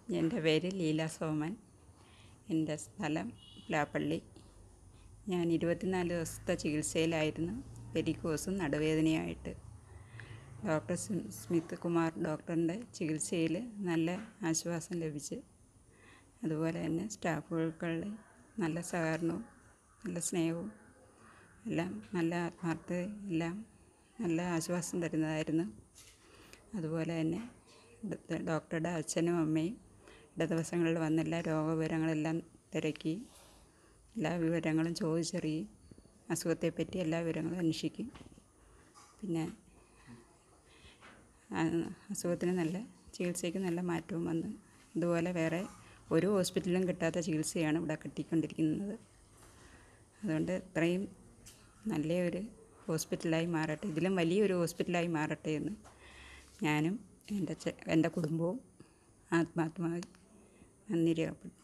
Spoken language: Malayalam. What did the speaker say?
എൻ്റെ പേര് ലീല സോമൻ എൻ്റെ സ്ഥലം പ്ലാപ്പള്ളി ഞാൻ ഇരുപത്തിനാല് ദിവസത്തെ ചികിത്സയിലായിരുന്നു വെരിക്കോസും നടുവേദനയുമായിട്ട് ഡോക്ടർ സ്മി- സ്മിത്ത് കുമാർ ഡോക്ടറിൻ്റെ ചികിത്സയിൽ നല്ല ആശ്വാസം ലഭിച്ച് അതുപോലെ തന്നെ സ്റ്റാഫുകൾക്കുള്ള നല്ല സഹകരണവും നല്ല സ്നേഹവും എല്ലാം നല്ല ആത്മാർത്ഥതയും എല്ലാം നല്ല ആശ്വാസം തരുന്നതായിരുന്നു അതുപോലെ തന്നെ ഇവിടുത്തെ ഡോക്ടറുടെ അച്ഛനും അമ്മയും ഇട ദിവസങ്ങളിൽ വന്ന് എല്ലാ രോഗവിവരങ്ങളെല്ലാം തിരക്കി എല്ലാ വിവരങ്ങളും ചോദിച്ചറിയും അസുഖത്തെപ്പറ്റി എല്ലാ വിവരങ്ങളും അന്വേഷിക്കും പിന്നെ ആ, അസുഖത്തിന് നല്ല ചികിത്സയ്ക്ക് നല്ല മാറ്റവും വന്ന് ഇതുപോലെ വേറെ ഒരു ഹോസ്പിറ്റലിലും കിട്ടാത്ത ചികിത്സയാണ് ഇവിടെ കിട്ടിക്കൊണ്ടിരിക്കുന്നത് അതുകൊണ്ട് ഇത്രയും നല്ല ഒരു ഹോസ്പിറ്റലായി മാറട്ടെ ഇതിലും വലിയൊരു ഹോസ്പിറ്റലായി മാറട്ടെ എന്ന് ഞാനും എൻ്റെ ചെ- എൻ്റെ കുടുംബവും ആത്മാർത്ഥമായി നന്ദി രേഖപ്പെടുത്തുന്നു